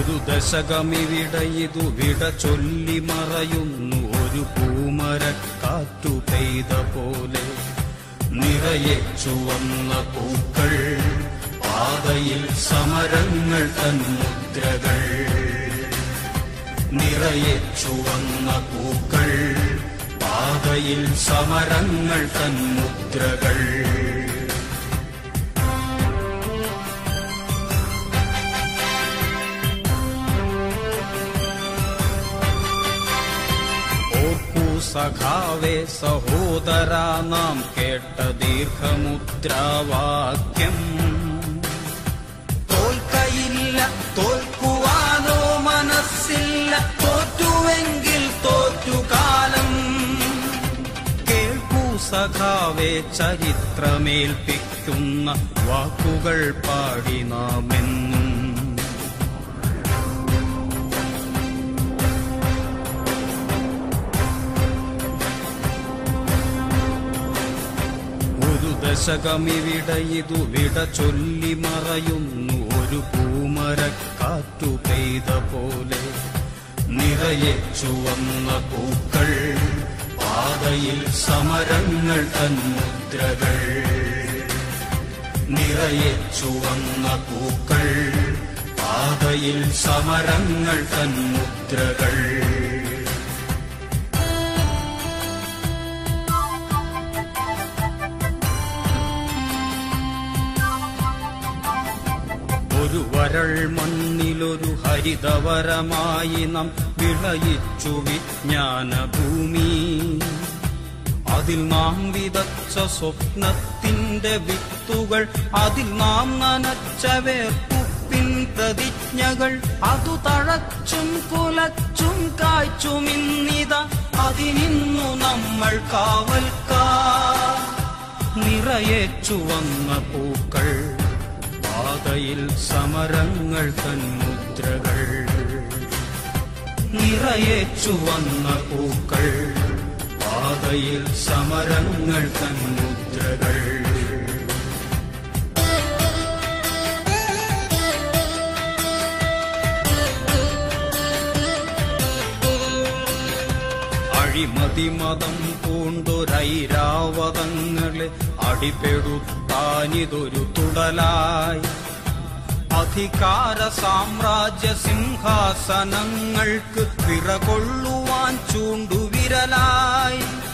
ഒരു ദശകമിവിടെ ഇതു വിട ചൊല്ലി മറയുന്നു ഒരു പൂമരക്കാറ്റു പെയ്ത പോലെ നിറയെ ചുവന്ന പൂക്കൾ പാതയിൽ സമരങ്ങൾ തന്മുദ്രകൾ നിറയെ ചുവന്ന പൂക്കൾ പാതയിൽ സമരങ്ങൾ തന്മുദ്രകൾ ഓർക്കൂ സഖാവേ സഹോദര നാം കേട്ട ദീർഘമുദ്രാവാക്യം തോൽക്കയില്ല തോൽക്കുവാനോ മനസ്സില്ല തോറ്റുവെങ്കിൽ തോറ്റുകാലം കേൾക്കൂ സഖാവേ ചരിത്രമേൽപ്പിക്കുന്ന വാക്കുകൾ പാടി നാമെന്നും ഒരു ദശകമിവിടെ ഇതു വിട ചൊല്ലി മറയുന്നു ഒരു പൂമരക്കാറ്റു പെയ്ത പോലെ നിറയെ ചുവന്ന പൂക്കൾ പാതയിൽ സമരങ്ങൾ തന്മുദ്രകൾ നിറയെ ചുവന്ന പൂക്കൾ പാതയിൽ സമരങ്ങൾ തന്മുദ്രകൾ ഒരു വരൾ മണ്ണിലൊരു ഹരിതവരമായി നാം വിളയിച്ചു വിജ്ഞാനഭൂമി അതിൽ നാം വിതച്ച സ്വപ്നത്തിന്റെ വിത്തുകൾ അതിൽ നാം നനച്ച വേർപ്പുപ്പിൻ പ്രതിജ്ഞകൾ അതു തഴച്ചും കുലച്ചും കായ്ച്ചുമിന്നിത അതിനിന്നു നമ്മൾ കാവൽക്കാർ നിറയെ ചുവന്ന പൂക്കൾ പാതയിൽ സമരങ്ങൾ തന്മുദ്രകൾ നിറയെ ചുവന്ന പൂക്കൾ പാതയിൽ സമരങ്ങൾ തന്മുദ്രകൾ അഴിമതി മതം പൂണ്ടൊരൈരാവതങ്ങളെ അടിപെടുത്താനിതൊരു തുടലായി അധികാര സാമ്രാജ്യ സിംഹാസനങ്ങൾക്ക് വിറകൊള്ളുവാൻ ചൂണ്ടുവിരലായി